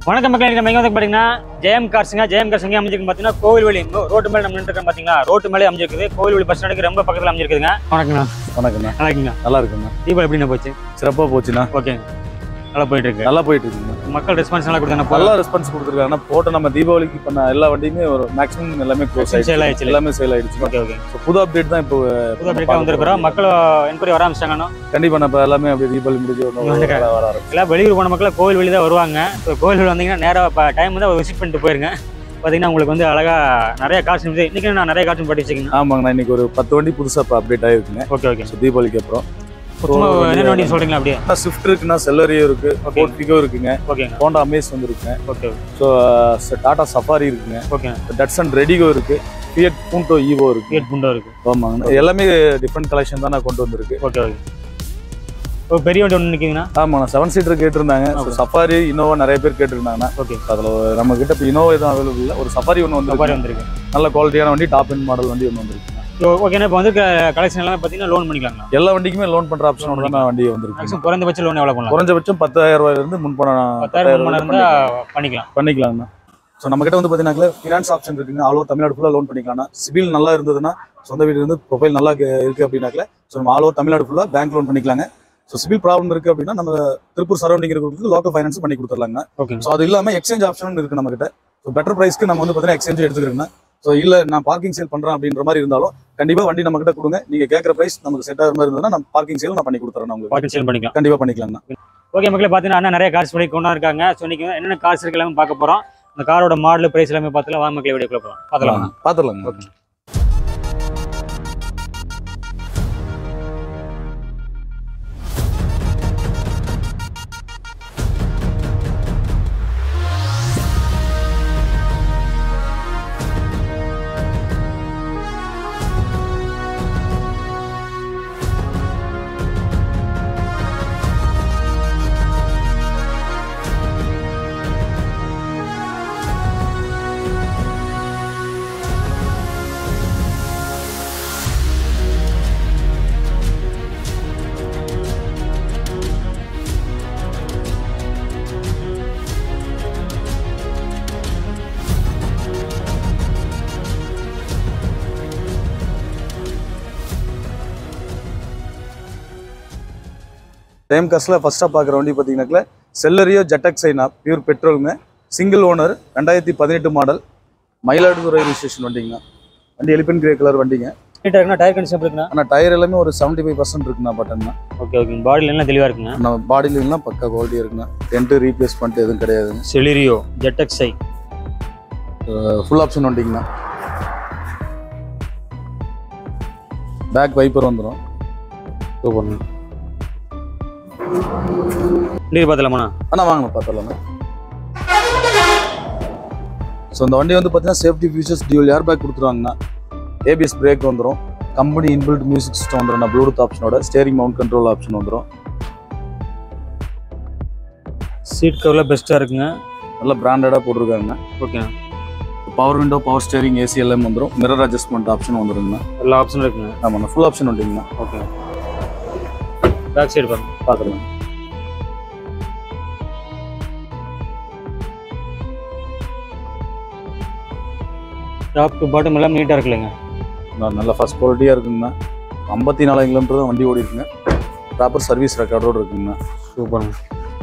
வணக்கம் மக்கள் நம்ம எங்க வந்து பாத்தீங்கன்னா ஜெயம் கார்ஸுங்க ஜெயம் கார்ஸ் எங்க அமைஞ்சிருக்கு பாத்தீங்கன்னா கோவில்வெளி ரோட்டு மேல நம்ம நின்று பாத்தீங்களா ரோட்டு மேலே அமைஞ்சிருக்குது கோவில்வெளி பஸ் ஸ்டாண்டுக்கு ரொம்ப பக்கத்துல அமைஞ்சிருக்குதுங்க வணக்கம்ண்ணா வணக்கண்ணா நல்லா இருக்கீங்க நல்லா இருக்குண்ணா தீபாவளி எப்படிண்ணா போச்சு சிறப்பாக போச்சுண்ணா ஓகேங்க நல்லா போயிட்டு இருக்கு நல்லா போயிட்டு இருக்குண்ணா மக்கள் ரெஸ்பான்ஸ் நல்லா கொடுத்தாங்க நல்லா ரெஸ்பான்ஸ் கொடுத்துருக்காங்க போட்ட நம்ம தீபாவளிக்கு பண்ண எல்லா வண்டியுமே ஒரு மேக்ஸிமம் எல்லாமே க்ளோஸ் Sale ஆயிடுச்சு ஆயிடுச்சு. எல்லாமே சேல் ஆயிடுச்சு ஓகே ஓகே So, புது அப்டேட் தான் இப்போ புது அப்டேட்டாக வந்திருக்கிறோம் மக்கள் என்கொயரி வர ஆரம்பிச்சிட்டாங்கன்னா கண்டிப்பா நம்ம எல்லாமே அப்படியே தீபாவளி முடிஞ்சு ஒரு நாள் வந்துட்டாங்க. வர ஆரம்பிச்சு எல்லாம் வெளியூர் போன மக்கள் கோவில் வெளியே தான் வருவாங்க இப்போ கோவில் வந்தீங்கன்னா நேராக டைம் தான் விசிட் பண்ணிட்டு போயிருங்க பார்த்தீங்கன்னா உங்களுக்கு வந்து அழகா நிறைய காசு இன்னைக்கு நான் நிறைய காசு பட்டி வச்சுக்கோங்க ஆமாங்கண்ணா இன்னைக்கு ஒரு பத்து வண்டி புதுசா இப்போ அப்டேட் ஆயிருக்குங்க ஓகே ஓகே ஸோ தீபாவளிக்கு அப்புறம் சும்மா என்னென்ன வண்டி சொல்றீங்களா அப்படியே ஸ்விஃப்ட் இருக்குண்ணா செல்லரியோ இருக்கு Okay. ஃபோர்ட் பிகோ இருக்குங்க ஓகேங்க ஹோண்டா அமேஸ் வந்துருக்குங்க ஓகே ஸோ டாடா சஃபாரி இருக்குங்க ஓகே டட்சன் ரெடிகோ இருக்கு ஃபியட் பூண்டோ ஈவோ இருக்கு கியட் புண்டோ இருக்கு ஆமாங்கண்ணா எல்லாமே டிஃப்ரெண்ட் கலெக்ஷன் தான் நான் கொண்டு வந்திருக்கு ஓகே ஓகே இப்போ பெரிய வண்டி ஒன்று நிற்கிங்கன்னா ஆமாண்ணா செவன் சீட்டர் கேட்டிருந்தாங்க ஸோ Okay. சஃபாரி இனோவா நிறைய பேர் கேட்டிருந்தாங்கண்ணா ஓகே அதில் நம்ம கிட்ட இப்போ இனோவா எதுவும் அவைலபிள் இல்லை ஒரு சஃபாரி ஒன்று சஃபாரி வந்து வந்திருக்கு நல்ல குவாலிட்டியான வண்டி டாப் எண்ட் மாடல் வண்டி ஒன்று வந்துருக்கு ஓகேண்ணா இப்போ வந்து கலெக்ஷன் எல்லாமே பார்த்தீங்கன்னா லோன் பண்ணிக்கலாங்களா எல்லா வண்டிக்குமே லோன் பண்ற ஆப்ஷனோட தான் நான் வண்டி வந்திருக்கு மேக்ஸிமம் குறைந்தபட்ச லோன் எவ்வளோ பண்ணலாம் குறைஞ்சபட்சம் பத்தாயிரம் ரூபாயில இருந்து முன்பணம் பத்தாயிரம் பணம் இருந்தால் பண்ணிக்கலாம் பண்ணிக்கலாங்கண்ணா ஸோ நம்ம கிட்ட வந்து பார்த்தீங்கன்னா ஃபினான்ஸ் ஆப்ஷன் இருக்குங்க ஆல் ஓவர் தமிழ்நாடு ஃபுல்லாக லோன் பண்ணிக்கலாம்னா சிபில் நல்லா இருந்ததுன்னா சொந்த வீடு இருந்து ப்ரொஃபைல் நல்லா இருக்கு- இருக்கு அப்படின்னாக்கல ஸோ நம்ம ஆல் ஓவர் தமிழ்நாடு ஃபுல்லாக பேங்க் லோன் பண்ணிக்கலாங்க ஸோ சிபில் ப்ராப்ளம் இருக்கு அப்படின்னா நம்ம திருப்பூர் சரௌண்டிங் இருக்கிறவங்களுக்கு லோக்கல் ஃபைனான்ஸ் பண்ணி கொடுத்துடலாங்க ஓகே ஸோ அது இல்லாமல் எக்ஸ்சேஞ்ச் ஆப்ஷனும் இருக்கு நம்ம கிட்ட ஸோ பெட்டர் ப்ரைஸ்க்கு நம்ம வந்து பார்த்தீங்கன்னா எக்ஸ்சேஞ்ச் எடுத்துக்கிறோங்க ஸோ இல்லை நான் பார்க்கிங் சேல் பண்ணுறேன் அப்படின்ற மாதிரி இருந்தாலும் கண்டிப்பாக வண்டி நம்ம கிட்ட கொடுங்க நீங்கள் கேட்குற ப்ரைஸ் நமக்கு செட் ஆகிற மாதிரி இருந்ததுன்னா நம்ம பார்க்கிங் சேல் நான் பண்ணி கொடுத்துறேன் உங்களுக்கு பார்க்கிங் சேல் பண்ணிக்கலாம் கண்டிப்பாக பண்ணிக்கலாங்கண்ணா ஓகே மக்களே பார்த்தீங்கன்னா அண்ணா நிறைய கார்ஸ் பண்ணி கொண்டு இருக்காங்க ஸோ இன்னைக்கு என்னென்ன கார்ஸ் இருக்கு எல்லாமே பார்க்க போகிறோம் இந்த காரோட மாடல் பிரைஸ் எல்லாமே பார்த்துலாம் வாங்க மக்களே வீடியோ போகிறோம் பார்த்துலாம் பார்த்துடலாங்க ஓகே டைம் காஸ்ட்ல ஃபர்ஸ்ட்டாக பார்க்குற வண்டி பார்த்தீங்கன்னாக்கல செல்லரியோ ஜெட்டக்ஸைனா பியூர் பெட்ரோலுங்க சிங்கிள் ஓனர் ரெண்டாயிரத்தி பதினெட்டு மாடல் மயிலாடுதுறை ரிஜிஸ்ட்ரேஷன் வண்டிங்க வண்டி எலிபென்ட் கிரே கலர் வண்டிங்க நீட்டாக இருக்குன்னா டயர் கண்டிஷன் எப்படி இருக்குண்ணா ஆனால் டயர் எல்லாமே ஒரு செவன்ட்டி ஃபைவ் பர்சன்ட் இருக்குண்ணா பட்டன்னா ஓகே ஓகே பாடியில் எல்லாம் தெளிவாக இருக்குங்க நம்ம பாடியிலாம் பக்கா குவாலிட்டி இருக்குண்ணா டென்ட்டு ரீப்ளேஸ்மெண்ட் எதுவும் கிடையாதுங்க செலிரியோ ஜெட்டக்ஸை ஃபுல் ஆப்ஷன் வண்டிங்கண்ணா பேக் வைப்பர் வந்துடும் சூப்பர்ண்ணா இன்றைக்கு பார்த்தலாமாண்ணா அண்ணா வாங்க பார்த்துடலாண்ணா ஸோ இந்த வண்டி வந்து பார்த்தீங்கன்னா safety features dual air bag கொடுத்துருவாங்கண்ணா ஏபிஎஸ் பிரேக் வந்துடும் கம்பெனி இன்பில்ட் மியூசிக் சிஸ்டம் வந்துடும் ப்ளூடூத் ஆப்ஷனோட ஸ்டேரிங் மவுண்ட் கண்ட்ரோல் ஆப்ஷன் வந்துடும் சீட் கவர்லாம் பெஸ்ட்டாக இருக்குங்க நல்ல பிராண்டடாக போட்டிருக்காங்கண்ணா ஓகேண்ணா power window power steering AC எல்லாம் வந்துடும் மிரர் அட்ஜஸ்ட்மெண்ட் ஆப்ஷன் வந்துருங்கண்ணா எல்லா ஆப்ஷனும் இருக்குங்க ஆமாண்ணா ஃபுல் ஆப்ஷன் வண்டிங்கண்ணா ஓகே பேக் சைடு பாருங்க பார்த்துக்கலாம் டாப் டு பாட்டம் எல்லாம் நீட்டாக இருக்குல்லங்க நான் நல்ல ஃபஸ்ட் குவாலிட்டியாக இருக்குங்கண்ணா ஐம்பத்தி நாலாயிரம் கிலோமீட்டர் தான் வண்டி ஓடி இருக்குங்க ப்ராப்பர் சர்வீஸ் ரெக்கார்டோடு இருக்குங்கண்ணா சூப்பருங்க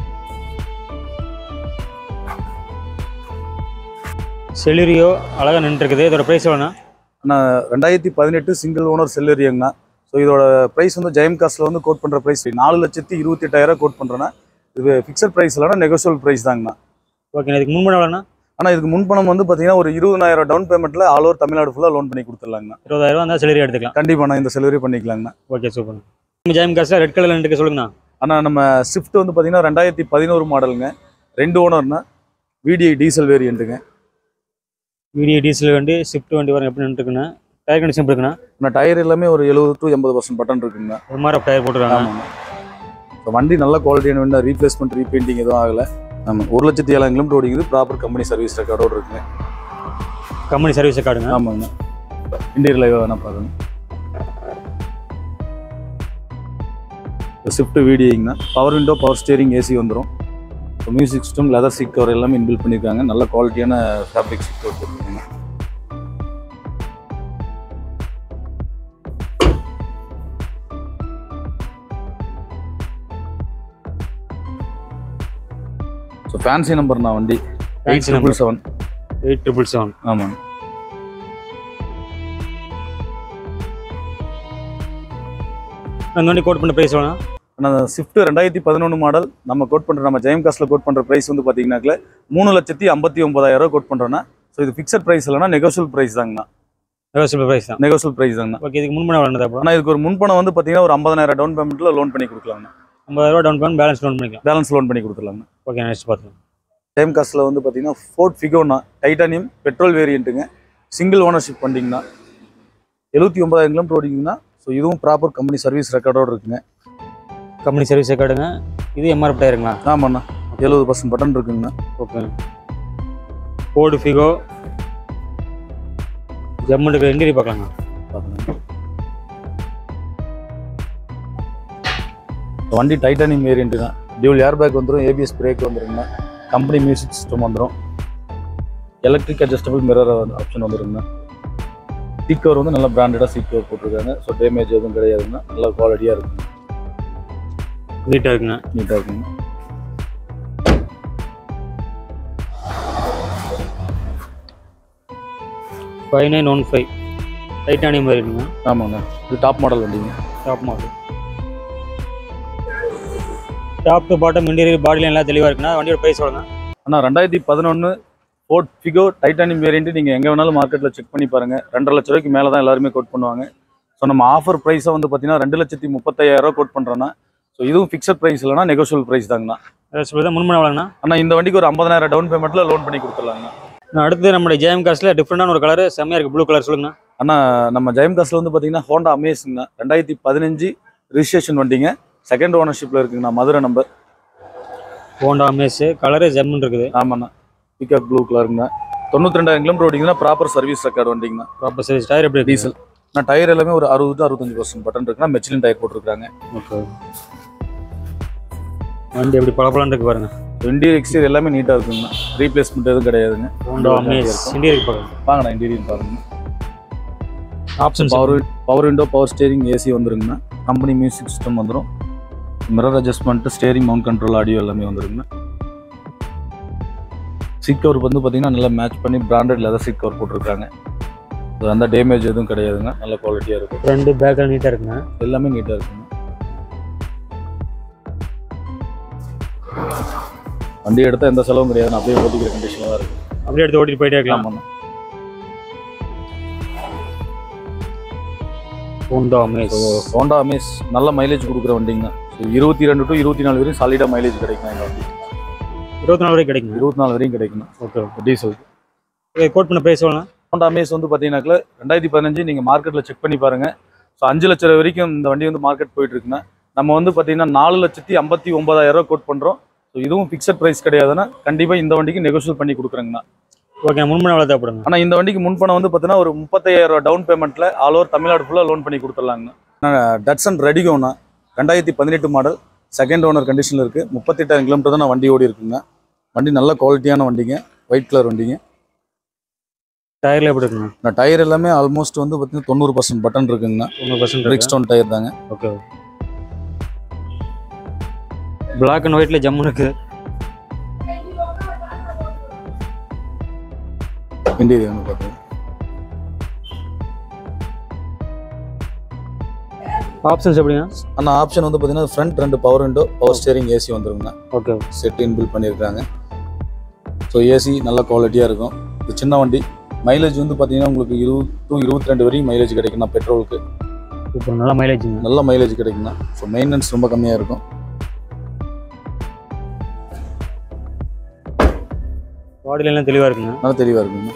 செலிரியோ அழகாக நின்றுருக்குது இதோட ப்ரைஸ் எவ்வளோண்ணா ஆனால் ரெண்டாயிரத்தி பதினெட்டு சிங்கிள் ஓனர் செல்லரியங்கண்ணா ஸோ இதோட ப்ரைஸ் வந்து ஜெயம் காஸ்ட்டில் வந்து கோட் பண்ணுற ப்ரைஸ் நாலு லட்சத்தி இருபத்தி எட்டாயிரம் கோட் பண்ணுறேன்னா இது ஃபிக்ஸட் ப்ரைஸ் இல்லைனா நெகோசியல் ப்ரைஸ் தாங்கண்ணா ஓகேண்ணா இதுக்கு முன்பணம் எவ்வளோண்ணா ஆனால் இதுக்கு முன்பணம் வந்து பார்த்தீங்கன்னா ஒரு இருபதாயிரம் டவுன் பேமெண்ட்டில் ஆல் ஓவர் தமிழ்நாடு ஃபுல்லாக லோன் பண்ணி கொடுத்துடலாங்கண்ணா இருபதாயிரம் இருந்தால் செலிரி எடுத்துக்கலாம் கண்டிப்பாக நான் இந்த செலவரி பண்ணிக்கலாங்கண்ணா ஓகே சூப்பர் நம்ம ஜெயம் காசில் ரெட் கலரில் நின்று சொல்லுங்கண்ணா ஆனால் நம்ம ஸ்விஃப்ட் வந்து பார்த்தீங்கன்னா ரெண்டாயிரத்தி பதினோரு மாடலுங்க ரெண்டு ஓனர்னா விடிஐ டீசல் வேரியண்ட்டுங்க வீடியோ டீசல் வண்டி ஷிஃப்ட் வண்டி வரும் எப்படி நின்றுருக்குண்ணா டயர் கண்டிஷன் எப்படி இருக்குண்ணா ஆனால் டயர் எல்லாமே ஒரு எழுபது டு எண்பது பர்சன்ட் பட்டன் இருக்குங்க ஒரு மாதிரி டயர் போட்டுருக்காங்க ஆமாங்க இப்போ வண்டி நல்ல குவாலிட்டியான வண்டி ரீப்ளேஸ்மெண்ட் ரீபெயிண்டிங் எதுவும் ஆகலை ஆமாம் ஒரு லட்சத்தி ஏழாயிரம் கிலோமீட்டர் ஓடிக்குது ப்ராப்பர் கம்பெனி சர்வீஸ் ரெக்கார்டோடு இருக்குங்க கம்பெனி சர்வீஸ் கார்டுங்க ஆமாங்க இன்டீரியர் லைவாக வேணா பாருங்க ஸ்விஃப்ட் வீடியோங்கண்ணா power window power steering AC வந்துடும் music system leather seat cover எல்லாமே இன்பில் பண்ணியிருக்காங்க நல்ல குவாலிட்டியான ஃபேப்ரிக் சீட் கவர் போட்டிருக்காங்க ஸோ ஃபேன்சி நம்பர் நான் வண்டி eight Fancy number. Triple seven eight triple seven ஆமாங்க அந்த வண்டி கோட் பண்ண ப்ரைஸ் வேணும் ஆனால் ஸ்விஃப்ட் ரெண்டாயிரத்தி பதினொன்று மாடல் நம்ம கோட் பண்ணுற நம்ம ஜெயம் காஸ்ட்டில் கோட் பண்ணுற ப்ரைஸ் வந்து பார்த்தீங்கன்னாக்கல மூணு லட்சத்தி ஐம்பத்தி ஒன்பதாயிரம் ரூபா கோட் பண்ணுறோன்னா ஸோ இது ஃபிக்ஸட் ப்ரைஸ் இல்லைனா நெகோஷியல் ப்ரைஸ் தாங்கண்ணா நெகோசியபிள் ப்ரைஸ் தான் நெகோஷியல் ப்ரைஸ் தாங்கண்ணா ஓகே இதுக்கு முன்பணம் வேணும் அப்புறம் ஆனால் இதுக்கு ஒரு முன்பணம் வந்து பார்த்தீங்கன்னா ஒரு ஐம்பதாயிரம் டவுன் பேமெண்ட்டில் லோன் பண்ணி கொடுக்கலாங்கண்ணா ஐம்பதாயிரரூவா டவுன் பேமெண்ட் பேலன்ஸ் லோன் பண்ணிக்கலாம் பேலன்ஸ் லோன் பண்ணி கொடுத்துலாங்கண்ணா ஓகே நெக்ஸ்ட் பார்த்துக்கலாம் ஜெயம் காஸ்ட்டில் வந்து பார்த்தீங்கன்னா ஃபோர்ட் ஃபிகோனா டைட்டானியம் பெட்ரோல் வேரியண்ட்டுங்க சிங்கிள் ஓனர்ஷிப் வண்டிங்கண்ணா எழுபத்தி ஒன்பதாயிரம் கிலோமீட்டர் ஓடிங்கன்னா ஸோ இதுவும் ப்ராப்பர் கம்பெனி சர்வீஸ் ரெக்கார்டோடு இருக்குங்க கம்பெனி சர்வீஸ் ரெக்கார்டுங்க இது எம்ஆர்எஃப் டயருங்களா ஆமாண்ணா எழுபது பர்சன்ட் பட்டன் இருக்குங்கண்ணா ஓகே ஃபோர்டு ஃபிகோ ஜம்முனுக்கு இன்டீரியர் பார்க்கலாங்க பாருங்க. வண்டி டைட்டானியம் வேரியன்ட் தான் டியூல் ஏர் பேக் வந்துடும் ABS brake வந்துருங்கண்ணா company music system வந்துடும் எலக்ட்ரிக் அட்ஜஸ்டபிள் மிரர் ஆப்ஷன் வந்துருங்கண்ணா சீட் கவர் வந்து நல்ல பிராண்டடாக சீட் கவர் போட்டிருக்காங்க ஸோ டேமேஜ் எதுவும் கிடையாதுங்கண்ணா நல்ல குவாலிட்டியாக இருக்குங்க நீட்டாக இருக்குங்க நீட்டாக இருக்குங்க five nine one five titanium மாதிரி இருக்குங்க ஆமாங்க இது டாப் மாடல் வண்டிங்க top model top to bottom interior பாடியில் எல்லாம் தெளிவாக இருக்குண்ணா வண்டியோட ப்ரைஸ் சொல்லுங்க ஆனால் ரெண்டாயிரத்தி பதினொன்று ஃபோர்ட் ஃபிகோ டைட்டானியம் வேரியன்ட் நீங்கள் எங்கே வேணாலும் மார்க்கெட்டில் செக் பண்ணி பாருங்கள் ரெண்டரை லட்ச ரூபாய்க்கு மேலே தான் எல்லாருமே கோட் பண்ணுவாங்க ஸோ நம்ம ஆஃபர் ப்ரைஸை வந்து பார்த்தீங்கன்னா ரெண்டு லட்சத்தி முப்பத்தாயிரம் ரூபா கோட் பண்ணுறோன்னா ஸோ இதுவும் ஃபிக்ஸட் ப்ரைஸ் இல்லைனா நெகோஷியல் ப்ரைஸ் தாங்கண்ணா நெக்ஸ்ட் தான் முன்மணம் எவ்வளோங்கண்ணா ஆனால் இந்த வண்டிக்கு ஒரு ஐம்பதாயிரம் டவுன் பேமெண்ட்டில் லோன் பண்ணி கொடுத்துடலாங்க நான் அடுத்து நம்மளுடைய ஜேஎம் காஸ்ட்டில் டிஃப்ரெண்டான ஒரு கலர் செம்மையாக இருக்குது ப்ளூ கலர் சொல்லுங்கண்ணா ஆனால் நம்ம ஜெயம் காசில் வந்து பார்த்தீங்கன்னா ஹோண்டா அமேஸ்ங்கண்ணா ரெண்டாயிரத்தி பதினஞ்சு ரிஜிஸ்ட்ரேஷன் வண்டிங்க செகண்ட் ஓனர்ஷிப்பில் இருக்குங்கண்ணா Madurai number Honda Amaze colour ஜம்முன்னு இருக்குது ஆமாண்ணா பிகாக் ப்ளூ கலருங்கண்ணா தொண்ணூற்றி ரெண்டாயிரம் கிலோமீட்டர் ஓடிங்கன்னா ப்ராப்பர் சர்வீஸ் ரெக்கார்டு வண்டிங்கண்ணா ப்ராப்பர் சர்வீஸ் டயர் எப்படி இருக்கு டீசல் நான் டயர் எல்லாமே ஒரு அறுபது to அறுபத்தஞ்சு பர்சன்ட் பட்டன் இருக்குன்னா மெச்சிலின் டயர் போட்டிருக்காங்க ஓகே வண்டி எப்படி பளபளன்னு இருக்கு பாருங்க இன்டீரியர் எக்ஸ்டீரியர் எல்லாமே நீட்டாக இருக்குங்கண்ணா ரீப்ளேஸ்மெண்ட் எதுவும் கிடையாதுங்க ஹோண்டா அமேஸ் இன்டீரியர் பார்க்கலாம் வாங்கண்ணா இன்டீரியர் பாருங்க options power power window power steering AC வந்துருங்கண்ணா கம்பெனி மியூசிக் சிஸ்டம் வந்துடும் mirror adjustment steering mount control audio எல்லாமே வந்துருங்கண்ணா சீட் கவர் வந்து பார்த்தீங்கன்னா நல்லா மேட்ச் பண்ணி பிராண்டட் லெதர் சீட் கவர் போட்டிருக்காங்க So, அந்த டேமேஜ் எதுவும் கிடையாதுங்க நல்ல குவாலிட்டியாக இருக்கும் ரெண்டு பேக்கில் நீட்டாக இருக்குங்க எல்லாமே நீட்டாக இருக்குங்க வண்டி எடுத்தால் எந்த செலவும் கிடையாது அப்படியே ஓட்டிக்கிற கண்டிஷனில் தான் இருக்கு அப்படியே எடுத்து ஓட்டிட்டு போயிட்டே இருக்கலாம் ஆமாண்ணா ஹோண்டா அமேஸ் ஹோண்டா அமேஸ் நல்ல மைலேஜ் கொடுக்குற வண்டிங்க ஸோ இருபத்தி ரெண்டு டு இருபத்தி நாலு வரையும் சாலிடாக மைலேஜ் கிடைக்கும் இந்த வண்டி இருபத்தி நாலு வரைக்கும் கிடைக்குங்க இருபத்தி நாலு வரையும் கிடைக்கும் ஓகே டீசல் ஓகே கோட் பண்ண ப்ரைஸ் எவ்வளோ ஹோண்டா அமேஸ் வந்து பார்த்தீங்கன்னாக்கா ரெண்டாயிரத்தி பதினஞ்சு நீங்கள் மார்க்கெட்டில் செக் பண்ணி பாருங்கள் ஸோ அஞ்சு லட்ச ரூபா வரைக்கும் இந்த வண்டி வந்து மார்க்கெட் போயிட்டு இருக்குன்னா நம்ம வந்து பார்த்தீங்கன்னா நாலு லட்சத்தி ஐம்பத்தி ஒன்பதாயிரம் ரூபா கோட் பண்ணுறோம் ஸோ இதுவும் ஃபிக்ஸட் ப்ரைஸ் கிடையாதுன்னா கண்டிப்பாக இந்த வண்டிக்கு நெகோஷியல் பண்ணி கொடுக்குறேங்கண்ணா ஓகே முன்மணம் எவ்வளோ தேவைப்படுங்க ஆனால் இந்த வண்டிக்கு முன்பணம் வந்து பார்த்தீங்கன்னா ஒரு முப்பத்தாயிரம் ரூபா டவுன் பேமெண்ட்டில் ஆல் ஓவர் தமிழ்நாடு ஃபுல்லாக லோன் பண்ணி கொடுத்துடலாங்கண்ணா டட்சன் ரெடிகோண்ணா ரெண்டாயிரத்தி பதினெட்டு மாடல் செகண்ட் ஓனர் கண்டிஷனில் இருக்குது முப்பத்தெட்டாயிரம் கிலோமீட்டர் தான் வண்டி ஓடி இருக்குங்க வண்டி நல்ல குவாலிட்டியான வண்டிங்க ஒயிட் கலர் வண்டிங்க டயரில் எப்படி இருக்குங்க நான் டயர் எல்லாமே ஆல்மோஸ்ட் வந்து பார்த்தீங்கன்னா தொண்ணூறு பர்சன்ட் பட்டன் இருக்குங்கண்ணா தொண்ணூறு பர்சன்ட் பிரிக் ஸ்டோன் டயர் தாங்க ஓகே பிளாக் அண்ட் ஒயிட்ல ஜம்முன்னு இருக்கு இன்டீரியர் வந்து பார்த்தீங்கன்னா ஆப்ஷன்ஸ் எப்படிங்க ஆனால் ஆப்ஷன் வந்து பார்த்தீங்கன்னா ஃப்ரண்ட் ரெண்டு power window power steering AC வந்துருங்கண்ணா ஓகே செட் இன்பில் பண்ணியிருக்காங்க ஸோ ஏசி நல்ல குவாலிட்டியாக இருக்கும் இது சின்ன வண்டி மைலேஜ் வந்து பார்த்தீங்கன்னா உங்களுக்கு இருபது டு இருபத்தி ரெண்டு வரையும் மைலேஜ் கிடைக்குண்ணா பெட்ரோலுக்கு இப்போ நல்ல மைலேஜுங்க நல்ல மைலேஜ் கிடைக்குண்ணா ஸோ மெயின்டெனன்ஸ் ரொம்ப கம்மியாக இருக்கும் பாடியில எல்லாம் தெளிவாக இருக்குங்க நல்லா தெளிவாக இருக்குங்க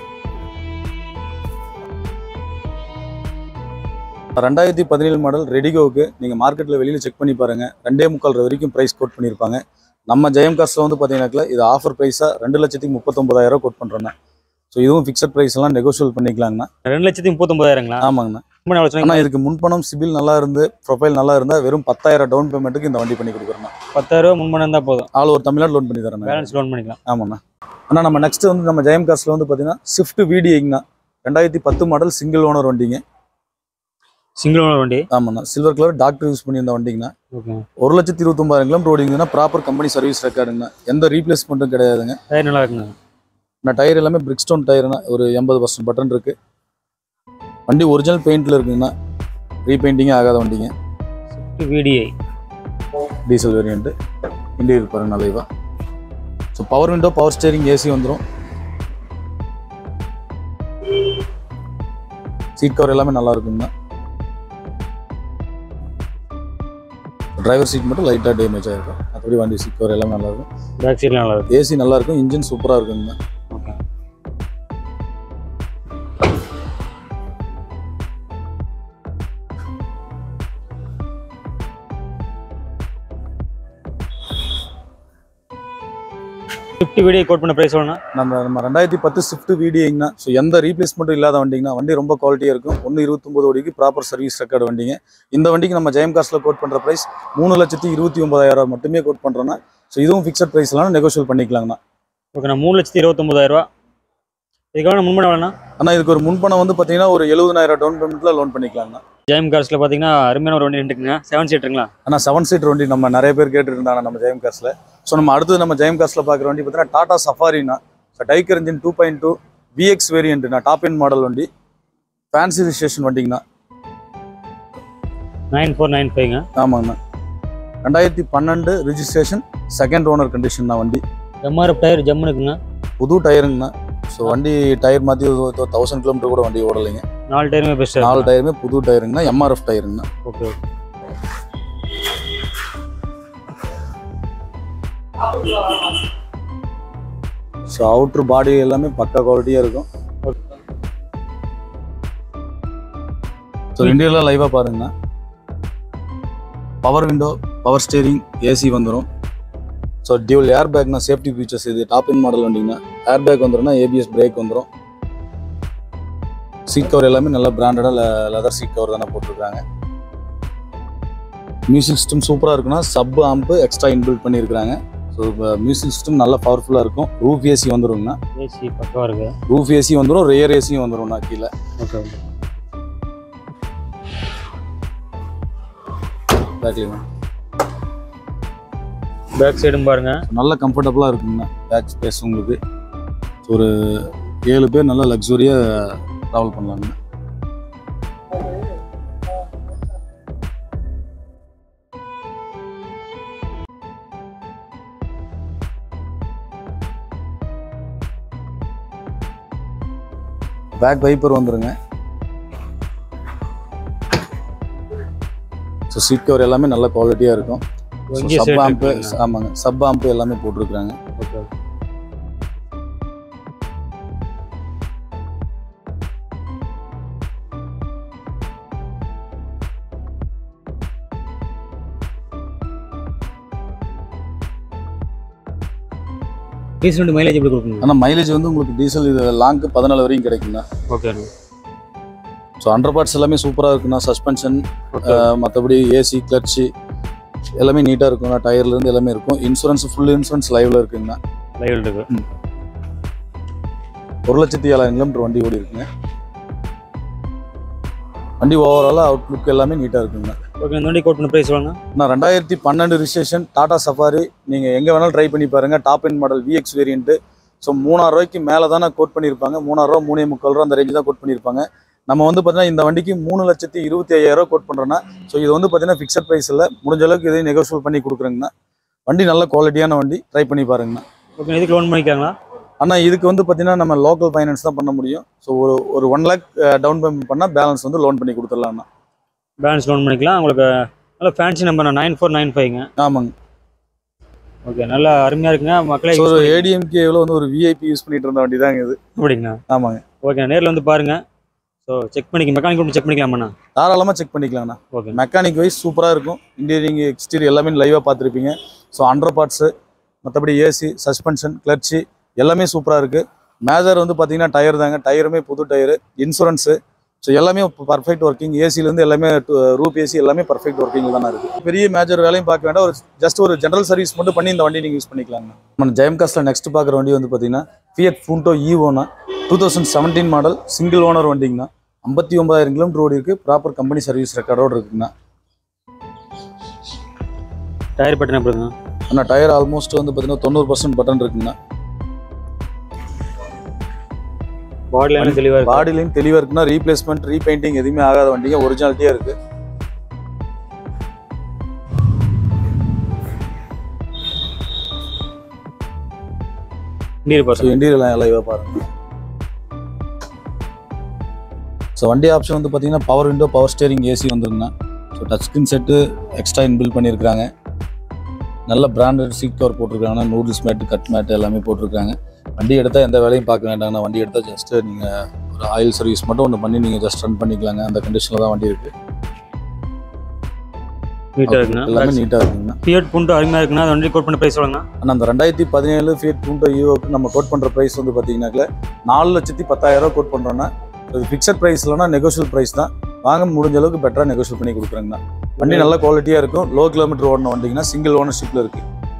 ரெண்டாயிரத்தி பதினேழு மாடல் ரெடிகோவுக்கு நீங்கள் மார்க்கெட்டில் வெளியில் செக் பண்ணி பாருங்கள் ரெண்டே முக்கால் ரூபா வரைக்கும் ப்ரைஸ் கோட் பண்ணியிருப்பாங்க நம்ம ஜெயம் காஸ்ட்டில் வந்து பார்த்தீங்கன்னாக்கா இது ஆஃபர் ப்ரைஸாக ரெண்டு லட்சத்தி முப்பத்தொம்பதாயிரம் கோட் பண்ணுறோண்ணா ஸோ இதுவும் ஃபிக்ஸட் ப்ரைஸ் எல்லாம் நெகோஷியல் பண்ணிக்கலாங்கண்ணா ரெண்டு லட்சத்தி முப்பத்தொம்பதாயிரங்களா ஆமாங்கண்ணா முன்பணம் எவ்வளோ சொன்னீங்க ஆனால் இதுக்கு முன்பணம் சிபில் நல்லா இருந்து ப்ரொஃபைல் நல்லா இருந்தால் வெறும் பத்தாயிரம் டவுன் பேமெண்ட்டுக்கு இந்த வண்டி பண்ணி கொடுக்குறேண்ணா பத்தாயிரம் ரூபா முன்பணம் இருந்தால் போதும் ஆல் ஓவர் தமிழ்நாடு லோன் பண்ணி தரேன் பேலன்ஸ் லோன் பண்ணிக்கலாம் ஆமாண்ணா அண்ணா நம்ம நெக்ஸ்ட் வந்து நம்ம ஜெயம் காஸ்ட்ல வந்து பார்த்தீங்கன்னா ஸ்விஃப்ட் விடிஐங்கண்ணா ரெண்டாயிரத்தி பத்து மாடல் சிங்கிள் ஓனர் வண்டிங்க சிங்கிள் ஓனர் வண்டி ஆமாண்ணா சில்வர் கலர் டாக்டர் யூஸ் பண்ணியிருந்த வண்டிங்கண்ணா ஓகே ஒரு லட்சத்தி இருபத்தொம்பதாயிரம் கிலோமீட்டர் ஓடிங்கன்னா ப்ராப்பர் கம்பெனி சர்வீஸ் ரெக்கார்டுங்கண்ணா எந்த ரீப்ளேஸ்மெண்ட்டும் கிடையாதுங்க டயர் நல்லா இருக்குங்க நான் டயர் எல்லாமே பிரிக்ஸ்டோன் டயர்னா ஒரு எண்பது பர்சன்ட் பட்டன் இருக்கு வண்டி ஒரிஜினல் பெயிண்ட்ல இருக்குங்கண்ணா ரீபெயிண்டிங்கே ஆகாத வண்டிங்க விடிஐ டீசல் வேரியண்ட்டு இன்டீரியர் பாருங்க நலைவா so power window power steering AC வந்துடும் சீட் கவர் எல்லாமே நல்லா இருக்குங்கண்ணா டிரைவர் சீட் மட்டும் லைட்டாக டேமேஜ் ஆகிருக்கும் மற்றபடி வண்டி சீட் கவர் எல்லாமே நல்லா இருக்கும் பேக் சீட்லாம் நல்லா இருக்கு ஏசி நல்லா இருக்கும் இன்ஜின் சூப்பராக இருக்குங்கண்ணா ஓகே ஃபிஃப்டி வீடியோ கோட் பண்ண ப்ரைஸ் சொல்லணும் நம்ம நம்ம ரெண்டாயிரத்தி பத்து ஸ்விஃப்ட் விடிஐங்கண்ணா ஸோ எந்த ரீப்ளேஸ்மெண்ட்டும் இல்லாத வண்டிங்கண்ணா வண்டி ரொம்ப குவாலிட்டியாக இருக்கும் ஒன்று இருபத்தொம்பது வண்டிக்கு ப்ராப்பர் சர்வீஸ் ரெக்கார்டு வண்டிங்க இந்த வண்டிக்கு நம்ம ஜெயம் காஸ்ட்டில் கோட் பண்ணுற ப்ரைஸ் மூணு லட்சத்தி இருபத்தி ஒன்பதாயிரம் மட்டுமே கோட் பண்ணுறோன்னா ஸோ இதுவும் ஃபிக்ஸட் ப்ரைஸ்லாம் நெகோஷியல் பண்ணிக்கலாங்கண்ணா ஓகே நான் மூணு லட்சத்தி இருபத்தொம்பதாயிரரூவா இதுக்காக முன்பணம் எவ்வளோண்ணா ஆனால் இதுக்கு ஒரு முன்பணம் வந்து பார்த்தீங்கன்னா ஒரு எழுபதாயிரம் டவுன் பேமெண்ட்டில் லோன் பண்ணிக்கலாங்கண்ணா ஜெயம் கார்ஸில் பார்த்தீங்கன்னா அருமையான ஒரு வண்டி இருக்குங்க செவன் சீட்டுங்களா ஆனால் செவன் சீட்டர் வண்டி நம்ம நிறைய பேர் கேட்டுட்டு இருந்தாங்க நம்ம ஜெயம் காஸ்ட்டில் ஸோ நம்ம அடுத்தது நம்ம ஜெயம் காஸ்ட்டில் பார்க்குற வண்டி பார்த்தீங்கன்னா டாடா சஃபாரினா so Dicor engine two point two VX வேரியண்ட்னா டாப் எண்ட் மாடல் வண்டி ஃபேன்சி ரிஜிஸ்ட்ரேஷன் வண்டிங்கண்ணா நைன் ஃபோர் நைன் ஃபைவ்ங்க ஆமாங்கண்ணா ரெண்டாயிரத்தி பன்னெண்டு ரிஜிஸ்ட்ரேஷன் செகண்ட் ஓனர் கண்டிஷன் தான் வண்டி எம்ஆர்எஃப் டயர் ஜம்முன்னு இருக்குங்க புது டயருங்கண்ணா ஸோ வண்டி டயர் மாற்றி தௌசண்ட் கிலோமீட்டர் கூட வண்டி ஓடலைங்க நாலு டயருமே பெஸ்ட்டாக நாலு டயருமே புது டயருங்கண்ணா எம்ஆர்எஃப் டயருங்கண்ணா ஓகே ஸோ அவுட்ரு பாடி எல்லாமே பக்கா குவாலிட்டியாக இருக்கும் ஸோ இன்டீரியர்லாம் லைவாக பாருங்கண்ணா power window power steering AC வந்துடும் ஸோ டியூல் ஏர் பேக்னா சேஃப்டி ஃபீச்சர்ஸ் இது டாப் இன் மாடல் வண்டிங்கண்ணா ஏர் பேக் வந்துடும்னா ஏபிஎஸ் பிரேக் வந்துடும் சீட் கவர் எல்லாமே நல்லா பிராண்டடாக லெதர் சீட் கவர் தானே போட்டிருக்காங்க மியூசிக் சிஸ்டம் சூப்பராக இருக்குன்னா சப் ஆம்பு எக்ஸ்ட்ரா இன்பில்ட் பண்ணியிருக்காங்க ஸோ மியூசிக் சிஸ்டம் நல்லா பவர்ஃபுல்லாக இருக்கும் ரூஃப் ஏசி வந்துருங்கண்ணா ஏசி பக்கவாக இருக்கு ரூஃப் ஏசி வந்துடும் ரேயர் ஏசியும் வந்துடும்ண்ணா கீழே ஓகே பேக்லிங்கண்ணா பேக் சைடும் பாருங்க நல்ல கம்ஃபர்டபுளாக இருக்குங்கண்ணா பேக் ஸ்பேஸ் உங்களுக்கு ஒரு ஏழு பேர் நல்லா லக்ஸுரியாக ட்ராவல் பண்ணலாங்கண்ணா பேக் வைப்பர் வந்துருங்க ஸோ சீட் கவர் எல்லாமே நல்ல குவாலிட்டியாக இருக்கும் இங்கே சப் ஆம்பு சைடு ஆமாங்க சப் ஆம்பு எல்லாமே போட்டிருக்காங்க ஓகே டீசல் மைலேஜ் எப்படி கொடுக்குங்க ஆனால் மைலேஜ் வந்து உங்களுக்கு டீசல் இது லாங்க்கு பதினாலு வரைக்கும் கிடைக்குங்க ஓகே ஸோ அண்டர் பார்ட்ஸ் எல்லாமே சூப்பராக இருக்குண்ணா சஸ்பென்ஷன் மற்றபடி ஏசி கிளர்ச்சி எல்லாமே நீட்டாக இருக்குங்கண்ணா டயர்லேருந்து எல்லாமே இருக்கும் இன்சூரன்ஸ் ஃபுல் இன்சூரன்ஸ் லைவ்ல இருக்குங்கண்ணா லைவ் இருக்கு ஒரு லட்சத்தி ஏழாயிரம் கிலோமீட்டர் வண்டி ஓடி இருக்குங்க வண்டி ஓவராலாக அவுட்லுக் எல்லாமே நீட்டாக இருக்குங்க ஓகே இந்த வண்டி கோட் பண்ண ப்ரைஸ் வாங்க நான் ரெண்டாயிரத்தி பன்னெண்டு ரிஜிஸ்ட்ரேஷன் டாடா சஃபாரி நீங்கள் எங்கே வேணாலும் ட்ரை பண்ணி பாருங்கள் top end model VX variant so மூணாயிரம் ரூபாய்க்கு மேலே தானே கோட் பண்ணியிருப்பாங்க மூணாயிரம் ரூபா மூணே முக்கால் ரூபா அந்த ரேஞ்சு தான் கோட் பண்ணியிருப்பாங்க நம்ம வந்து பார்த்தீங்கன்னா இந்த வண்டிக்கு மூணு லட்சத்தி இருபத்தி ஐயாயிரம் ரூபா கோட் பண்ணுறோன்னா ஸோ இது வந்து பார்த்தீங்கன்னா ஃபிக்ஸட் ப்ரைஸ் இல்லை முடிஞ்ச அளவுக்கு இதையும் நெகோஷியல் பண்ணி கொடுக்குறேங்கண்ணா வண்டி நல்ல குவாலிட்டியான வண்டி ட்ரை பண்ணி பாருங்கண்ணா ஓகே இதுக்கு லோன் பண்ணிக்காங்களா ஆனால் இதுக்கு வந்து பார்த்தீங்கன்னா நம்ம லோக்கல் ஃபைனான்ஸ் தான் பண்ண முடியும் ஸோ ஒரு ஒரு ஒன் லேக் டவுன் பேமெண்ட் பண்ணால் பேலன்ஸ் வந்து லோன் பண்ணி கொடுத்துடலாம்ண்ணா பேலன்ஸ் லோன் பண்ணிக்கலாம் உங்களுக்கு நல்ல fancy number nine four nine ஃபைவ்ங்க ஆமாங்க ஓகே நல்லா அருமையாக இருக்குங்க மக்களே ஸோ ஒரு ஏடிஎம்கேவில் வந்து ஒரு விஐபி யூஸ் பண்ணிட்டு இருந்த வண்டி தாங்க இது அப்படிங்கண்ணா ஆமாங்க ஓகே நேரில் வந்து பாருங்க ஸோ செக் பண்ணிக்க மெக்கானிக் கூட செக் பண்ணிக்கலாமாண்ணா தாராளமாக செக் பண்ணிக்கலாங்கண்ணா ஓகே மெக்கானிக் வைஸ் சூப்பராக இருக்கும் இன்டீரியரிங் எக்ஸ்டீரியர் எல்லாமே லைவாக பார்த்துருப்பீங்க ஸோ அண்டர் பார்ட்ஸு மற்றபடி ஏசி சஸ்பென்ஷன் கிளர்ச்சி எல்லாமே சூப்பராக இருக்குது மேஜர் வந்து பார்த்தீங்கன்னா டயர் தாங்க டயருமே புது டயரு இன்சூரன்ஸு ஸோ எல்லாமே பர்ஃபெக்ட் ஒர்க்கிங் ஏசிலேருந்து எல்லாமே ரூப் ஏசி எல்லாமே பர்ஃபெக்ட் ஒர்க்கிங் தானே இருக்குது பெரிய மேஜர் வேலையும் பார்க்க வேண்டாம் ஒரு ஜஸ்ட் ஒரு ஜென்ரல் சர்வீஸ் மட்டும் பண்ணி இந்த வண்டி நீங்கள் யூஸ் பண்ணிக்கலாங்க நம்ம ஜெயம் காஸ்ட்டில் நெக்ஸ்ட் பார்க்குற வண்டி வந்து பார்த்தீங்கன்னா ஃபியட் ஃபூண்டோ ஈவோனா two thousand seventeen model single owner வண்டிங்கண்ணா ஐம்பத்தி ஒன்பதாயிரம் கிலோமீட்டர் ஓடி இருக்குது ப்ராப்பர் கம்பெனி சர்வீஸ் ரெக்கார்டோடு இருக்குங்கண்ணா டயர் பட்டன் எப்படிங்க ஆனால் டயர் ஆல்மோஸ்ட் வந்து பார்த்தீங்கன்னா தொண்ணூறு பர்சன்ட் பட்டன் இருக்குங்கண்ணா பாடி லைன் தெளிவாக இருக்கு பாடிலையும் தெளிவாக இருக்குன்னா ரீப்ளேஸ்மெண்ட் ரீபெயிண்டிங் எதுவுமே ஆகாத வண்டிங்க ஒரிஜினாலிட்டியாக இருக்குது இன்டீரியர் ஸோ பர்சன் இன்டீரியர் லைவாக பாருங்க ஸோ வண்டி ஆப்ஷன் வந்து பார்த்தீங்கன்னா power window power steering AC வந்துருங்கண்ணா so touch screen set extra inbuilt பண்ணியிருக்காங்க நல்ல பிராண்டட் சீட் கவர் போட்டிருக்காங்க நூடுல்ஸ் மேட்டு கட் மேட்டு எல்லாமே போட்டிருக்காங்க வண்டி எடுத்தால் எந்த வேலையும் பார்க்க வேண்டாங்கண்ணா வண்டி எடுத்தால் ஜஸ்ட்டு நீங்கள் ஒரு ஆயில் சர்வீஸ் மட்டும் ஒன்று பண்ணி நீங்கள் ஜஸ்ட் ரன் பண்ணிக்கலாங்க அந்த கண்டிஷனில் தான் வண்டி இருக்குது நீட்டாக எல்லாமே இருக்குண்ணா நீட்டாக இருக்குங்கண்ணா பியட் புண்டு அருமையாக இருக்குண்ணா அந்த வண்டி கோட் பண்ண ப்ரைஸ் சொல்லுங்கண்ணா ஆனால் அந்த ரெண்டாயிரத்தி பதினேழு ஃபீட் டூண்டோ யூஓக்கு நம்ம கோட் பண்ணுற ப்ரைஸ் வந்து பார்த்தீங்கன்னாக்கா நாலு லட்சத்தி பத்தாயிரம் ரூபா கோட் பண்ணுறோன்னா அது ஃபிக்ஸட் ப்ரைஸ் இல்லைனா நெகோஷியல் ப்ரைஸ் தான் வாங்க முடிஞ்ச அளவுக்கு பெட்டராக நெகோஷியல் பண்ணி கொடுக்குறேங்கண்ணா வண்டி நல்ல குவாலிட்டியாக இருக்கும் லோ கிலோமீட்டர் ஓடின வண்டிங்கன்னா சிங்கிள் ஓனர்ஷிப்பில் இருக்குது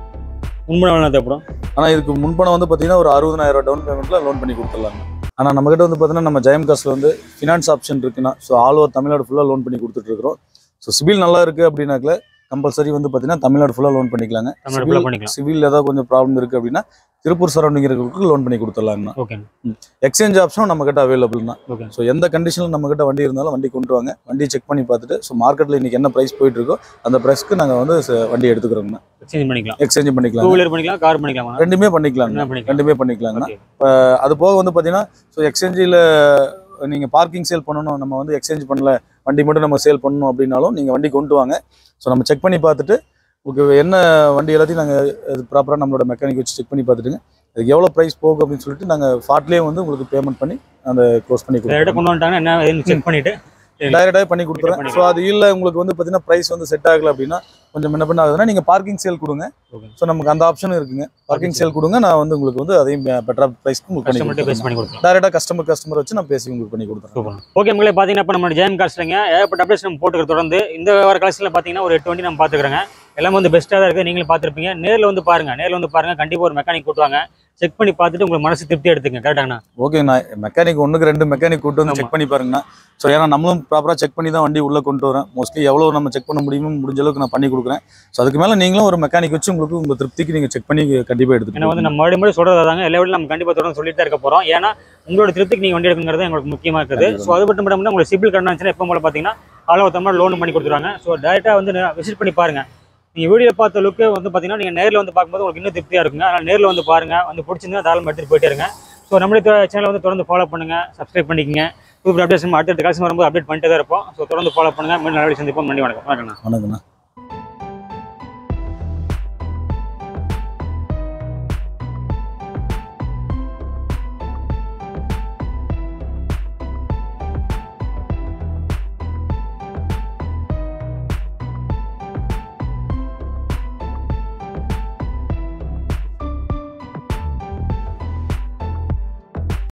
உண்மை வேணா தேவைப்படும் ஆனால் இதுக்கு முன்பணம் வந்து பார்த்தீங்கன்னா ஒரு அறுபதாயிரம் ரூபா டவுன் பேமெண்ட்டில் லோன் பண்ணி கொடுத்துடலாங்க ஆனால் நம்மகிட்ட வந்து பார்த்தீங்கன்னா நம்ம ஜெயம் காஸ்ட்டில் வந்து ஃபினான்ஸ் ஆப்ஷன் இருக்குன்னா ஸோ ஆல் ஓவர் தமிழ்நாடு ஃபுல்லாக லோன் பண்ணி கொடுத்துட்ருக்குறோம் ஸோ சிபில் நல்லா இருக்குது அப்படின்னாக்கல கம்பல்சரி வந்து பார்த்தீங்கன்னா தமிழ்நாடு ஃபுல்லாக லோன் பண்ணிக்கலாங்க தமிழ்நாடு ஃபுல்லாக பண்ணிக்கலாம் சிவில் ஏதாவது கொஞ்சம் ப்ராப்ளம் இருக்குது அப்படின்னா திருப்பூர் சரௌண்டிங் இருக்கிறவங்களுக்கு லோன் பண்ணி கொடுத்துடலாங்கண்ணா ஓகே எக்ஸ்சேஞ்ச் ஆப்ஷனும் நம்ம கிட்ட அவைலபிள் தான் ஓகே ஸோ எந்த கண்டிஷனில் நம்ம கிட்ட வண்டி இருந்தாலும் வண்டி கொண்டு வாங்க வண்டி செக் பண்ணி பார்த்துட்டு ஸோ மார்க்கெட்டில் இன்னைக்கு என்ன ப்ரைஸ் போயிட்டு இருக்கோ அந்த ப்ரைஸ்க்கு நாங்கள் வந்து ச- வண்டி எடுத்துக்கிறோங்கண்ணா எக்ஸ்சேஞ்ச் பண்ணிக்கலாம் எக்ஸ்சேஞ்ச் டூ பண்ணிக்கலாம் வீலர் பண்ணிக்கலாம் கார் பண்ணிக்கலாமா ரெண்டுமே பண்ணிக்கலாங்க என்ன பண்ணிக்கலாம் ரெண்டுமே பண்ணிக்கலாங்கண்ணா ஓகே அது போக வந்து பார்த்தீங்கன்னா ஸோ எக்ஸ்சேஞ்சில் நீங்கள் பார்க்கிங் சேல் பண்ணணும் நம்ம வந்து எக்ஸ்சேஞ்ச் பண்ணல வண்டி மட்டும் நம்ம சேல் பண்ணணும் அப்படின்னாலும் நீங்கள் வண்டி கொண்டு வாங்க ஸோ நம்ம செக் பண்ணி பார்த்துட்டு உங்களுக்கு என்ன வண்டி எல்லாத்தையும் நாங்கள் ப்ராப்பராக நம்மளோட மெக்கானிக் வச்சு செக் பண்ணி பார்த்துட்டுங்க அதுக்கு எவ்வளோ ப்ரைஸ் போகும் அப்படின்னு சொல்லிட்டு நாங்கள் ஸ்பாட்லேயே வந்து உங்களுக்கு பேமெண்ட் பண்ணி அந்த க்ளோஸ் பண்ணி டேரெக்டாக கொடுத்துருவோம் கொண்டு வந்துட்டாங்கன்னா என்ன ஏதுன்னு செக் பண்ணிட்டு டைரெக்டாக பண்ணி கொடுத்துறேன் ஸோ பண்ணிக்கலாம். அது இல்லை உங்களுக்கு வந்து பார்த்தீங்கன்னா ப்ரைஸ் வந்து செட் ஆகல அப்படின்னா கொஞ்சம் என்ன பண்ண ஆகுதுன்னா நீங்கள் பார்க்கிங் சேல் கொடுங்க Okay. ஸோ நமக்கு அந்த ஆப்ஷனும் இருக்குங்க பார்க்கிங் சேல் கொடுங்க நான் வந்து உங்களுக்கு வந்து அதையும் பெட்டராக ப்ரைஸ்க்கு உங்களுக்கு பண்ணி கஸ்டமர்கிட்ட பேஸ் கொடுத்துறேன் பண்ணி கொடுக்கலாம் டேரெக்டாக கஸ்டமர் கஸ்டமர் வச்சு நான் பேசி உங்களுக்கு பண்ணி கொடுத்துறேன் சூப்பர் ஓகே உங்களே பார்த்தீங்கன்னா இப்போ நம்ம ஜெயம் காஸ்ட்லங்க ஏகப்பட்ட அப்டேட்ஸ் நம்ம போட்டுக்கிற தொடர்ந்து இந்த வார கலெக்ஷனில் பார்த்தீங்கன்னா ஒரு எட்டு வண்டி நம்ம பார்த்துக்கிறோங்க எல்லாமே வந்து பெஸ்ட்டாக தான் இருக்குது நீங்களும் பார்த்துருப்பீங்க நேரில் வந்து பாருங்க நேரில் வந்து பாருங்க கண்டிப்பாக ஒரு மெக்கானிக் கூட்டுவாங்க செக் பண்ணி பார்த்துட்டு உங்களுக்கு மனசு திருப்தி எடுத்துங்க கரெக்டாங்கண்ணா ஓகேண்ணா மெக்கானிக் ஒன்றுக்கு ரெண்டு மெக்கானிக் கூட்டு வந்து ஆமா. செக் பண்ணி பாருங்கண்ணா ஸோ ஏன்னா நம்மளும் ப்ராப்பராக செக் பண்ணி தான் வண்டி உள்ளே கொண்டு வரேன் மோஸ்ட்லி எவ்வளோ நம்ம செக் பண்ண முடியுமோ முடிஞ்ச அளவுக்கு நான் பண்ணி கொடுக்குறேன் ஸோ அதுக்கு மேலே நீங்களும் ஒரு மெக்கானிக் வச்சு உங்களுக்கு உங்கள் திருப்திக்கு நீங்கள் செக் பண்ணி கண்டிப்பாக எடுத்துட்டு ஏன்னா வந்து நம்ம மறுபடியும் மறுபடியும் சொல்கிறதா தாங்க எல்லா வீட்டில் நம்ம கண்டிப்பாக தொடர்ந்து சொல்லிட்டு தான் இருக்க போகிறோம் ஏன்னா உங்களோட திருப்திக்கு நீங்கள் வண்டி எடுக்குங்கிறது எங்களுக்கு முக்கியமாக இருக்குது ஸோ அது மட்டும் இல்லாமல் உங்களுக்கு சிபில் கடன் இருந்துச்சுன்னா எப்போ போல பார்த்தீங்கன்னா அளவு தமிழ் லோன் பண்ணி கொடுத்துருவாங்க ஸோ டேரெக்டாக வந்து விசிட் பண்ணி பாருங்க நீங்கள் வீடியோ பார்த்த லுக்கு வந்து பார்த்தீங்கன்னா நீங்கள் நேரில் வந்து பார்க்கும்போது உங்களுக்கு இன்னும் திருப்தியாக இருக்குங்க அதனால் நேரில் வந்து பாருங்க வந்து பிடிச்சிருந்தா தாராளமாக எடுத்துகிட்டு போயிட்டே இருங்க ஸோ நம்மளுடைய சேனலை வந்து தொடர்ந்து ஃபாலோ பண்ணுங்க சப்ஸ்கிரைப் பண்ணிக்கங்க புது அப்டேட்ஸ் அடுத்த கலெக்ஷன் வரும்போது அப்டேட் பண்ணிட்டு தான் இருப்போம் ஸோ தொடர்ந்து ஃபாலோ பண்ணுங்க மீண்டும் நல்லபடியாக சந்திப்போம் நன்றி வணக்கம் வணக்கம்ண்ணா வணக்கண்ணா